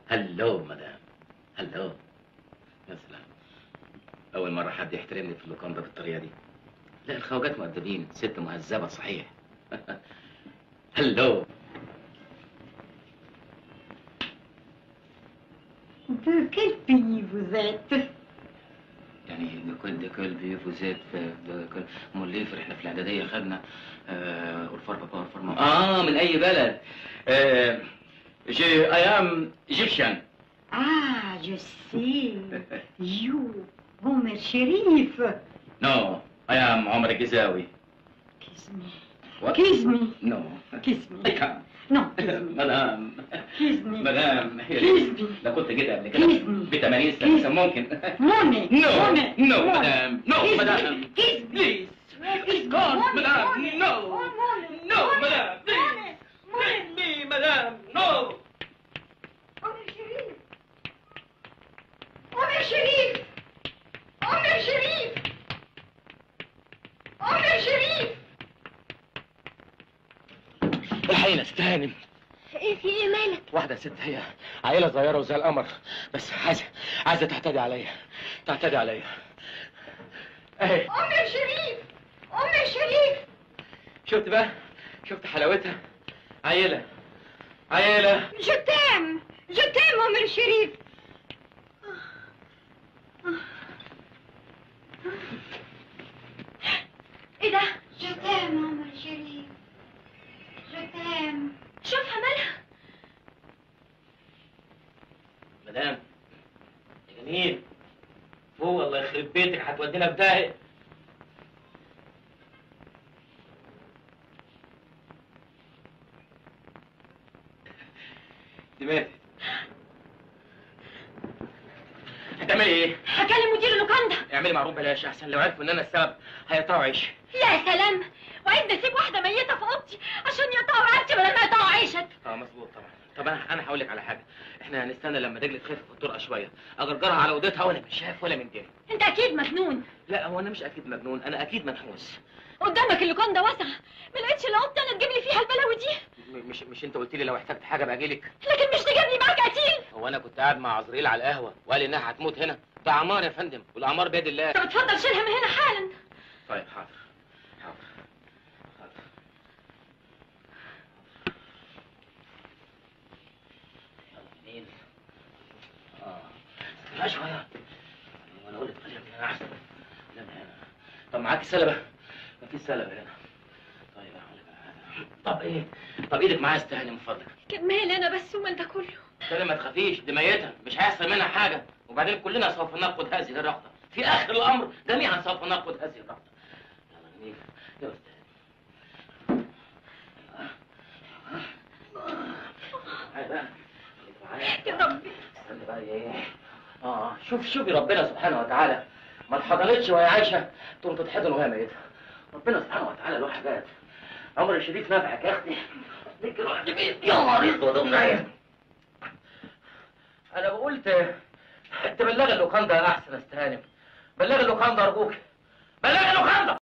هلو مدام هلو يا سلام اول مره حد يحترمني في اللوكاندا بالطريقه دي لا الخواجات مؤدبين ست مهذبه صحيح هلو De quel pays vous êtes يعني لكل ده كل بي فوزات في ده كل امال ليه في احنا في الاعداديه خدنا آه اورفار بابا اورفار ماما اه من اي بلد آه جي اي ام ايجيبشن Ah, je sais. You, Homer Sherif. نو اي ام عمر الجزاوي Kiss me. What? Kiss me. نو Kiss me. اي كان Non, kiss me. مدام Kiss me. مدام Kiss me. لو كنت كده قبل Kiss كده me. ب 80 Kiss. سنه كان ممكن Money. No, Money. no, Money. madame. No, Kiss madame. Me. Kiss me. Please. Kiss me. God, Money, madame, money. no. Oh, money. No, Money. madame, please. Money. Money. Let me, madame. No. Homer Sherif. Homer Sherif. Homer Sherif. Homer Sherif. الحقيقة استهانم ايه في ايه مالك؟ واحدة ست هي عيلة صغيرة وزي القمر بس عايزة عايزة تعتدي عليا تعتدي عليا اهي عمر شريف عمر شريف شفت بقى شفت حلاوتها عيلة عيلة جو تام جو تام عمر شريف ايه ده؟ جو تام عمر شريف جو تام شوفها مالها مدام يا جميل فوق الله يخرب بيتك هتودينا في داهية دي ماتت هتعملي ايه؟ هكلم مدير اللوكاندا اعملي معروف بلاش احسن لو عرفوا ان انا السبب هيقطعوا عيش يا سلام وعايز اسيب واحده ميته في اوضتي عشان يقطعوا رقبتي بدل ما يقطعوا عيشك اه مظبوط طبعا طب انا انا هقول لك على حاجه احنا هنستنى لما رجلي تخف في الطرقه شويه اجرجرها على اوضتها ولا مش شايف ولا من ديري انت اكيد مجنون لا هو انا مش اكيد مجنون انا اكيد منحوس قدامك اللوكاندا واسعه ما لقيتش الا اوضتي انا تجيب لي فيها البلاوي دي م- مش مش انت قلت لي لو احتجت حاجه باجي لك لكن مش تجيب لي معاك قتيل هو انا كنت قاعد مع عزريل على القهوه وقال انها هتموت هنا ده عمار يا فندم والاعمار بيد الله طب اتفضل شيلها من هنا حالا طيب حاضر حاضر حاضر يلا جميل اه لا شويه وانا اقول لك خليها من هنا احسن لا من هنا طب معاك سلبه مفيش سلبه هنا طيب هقول لك على حاجه طب ايه طب ايدك معايا استهاني من فضلك كان مالي انا بس وما انت كله كده ما تخافيش دي ميتة مش هيحصل منها حاجة وبعدين كلنا سوف نفقد هذه الرغبة في آخر الأمر جميعا سوف نفقد هذه الرغبة يلا جميل يا أستاذ تعالي بقى خليك معايا. يا ربي استنى بقى ايه اه شوف شوفي ربنا سبحانه وتعالى ما اتحضنتش وهي عايشة تقوم تتحضن وهي ميتة ربنا سبحانه وتعالى له حاجات عمر الشريف نافعك يا اختي ديك روح بيت يا نهار اسود ومنيل انا بقول ت- تبلغ اللوكاندا احسن استهانم بلغ اللوكاندا ارجوك بلغ اللوكاندا